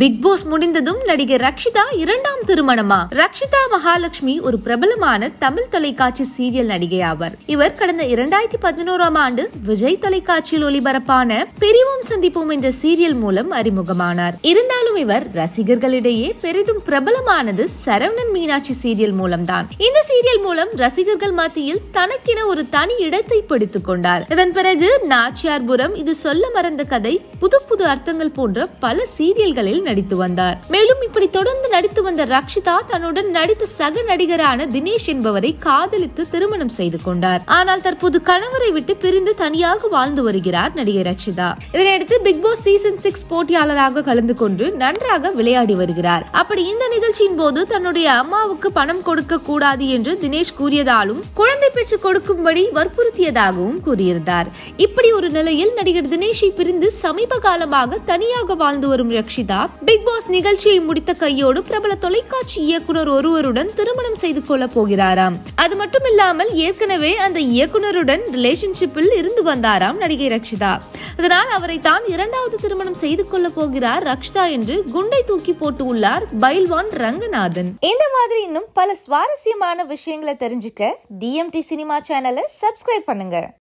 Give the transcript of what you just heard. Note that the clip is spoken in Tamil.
பிக் பாஸ் முடிந்ததும் நடிகை ரக்ஷிதா இரண்டாம் திருமணமா ரக்ஷிதா மகாலட்சுமி ஒரு பிரபலமான தமிழ் தொலைக்காட்சி சீரியல் நடிகை ஆவர் இவர் கடந்த இரண்டாயிரத்தி பதினோராம் ஆண்டு விஜய் தொலைக்காட்சியில் ஒளிபரப்பான பிரிவும் சந்திப்போம் என்ற சீரியல் மூலம் அறிமுகமானார் இருந்தாலும் இவர் ரசிகர்களிடையே பெரிதும் பிரபலமானது சரவணன் மீனாட்சி சீரியல் மூலம்தான் இந்த சீரியல் மூலம் ரசிகர்கள் மத்தியில் தனக்கென ஒரு தனி இடத்தை பிடித்துக் கொண்டார் இதன் பிறகு நாச்சியார்புரம் இது சொல்ல மறந்த கதை புது புது அர்த்தங்கள் போன்ற பல சீரியல்களில் நடித்து வந்தார் மேலும் இப்படி தொடர்ந்து நடித்து வந்த ரக்ஷிதா தன்னுடன் நடித்த சக நடிகரான தினேஷ் என்பவரை காதலித்து திருமணம் செய்து கொண்டார் ஆனால் தற்போது கணவரை விட்டு பிரிந்து தனியாக வாழ்ந்து வருகிறார் நடிகை ரக்ஷிதா இதனையடுத்து பிக் பாஸ் சீசன் சிக்ஸ் போட்டியாளராக கலந்து கொண்டு நன்றாக விளையாடி வருகிறார் அப்படி இந்த நிகழ்ச்சியின் போது தன்னுடைய அம்மாவுக்கு பணம் கொடுக்க கூடாது என்று தினேஷ் கூறியதாலும் குழந்தை பெற்று கொடுக்கும்படி வற்புறுத்தியதாகவும் கூறியிருந்தார் இப்படி ஒரு நிலையில் நடிகர் தினேஷை பிரிந்து சமீப காலமாக தனியாக வாழ்ந்து வரும் ரக்ஷிதா பிக் பாஸ் நிகழ்ச்சியை முடித்த கையோடு பிரபல தொலைக்காட்சி இயக்குனர் ஒருவருடன் திருமணம் செய்து கொள்ள போகிறாராம் அது மட்டும் இல்லாமல் ஏற்கனவே அந்த இயக்குனருடன் ரிலேஷன்ஷிப்பில் இருந்து வந்தாராம் நடிகை ரக்ஷிதா அதனால் அவரை தான் இரண்டாவது திருமணம் செய்து கொள்ள போகிறார் ரக்ஷிதா என்று குண்டை தூக்கி போட்டு உள்ளார் பைல்வான் ரங்கநாதன் இந்த மாதிரி இன்னும் பல சுவாரஸ்யமான விஷயங்களை தெரிஞ்சுக்க டிஎம்டி சினிமா சேனலை சப்ஸ்கிரைப் பண்ணுங்க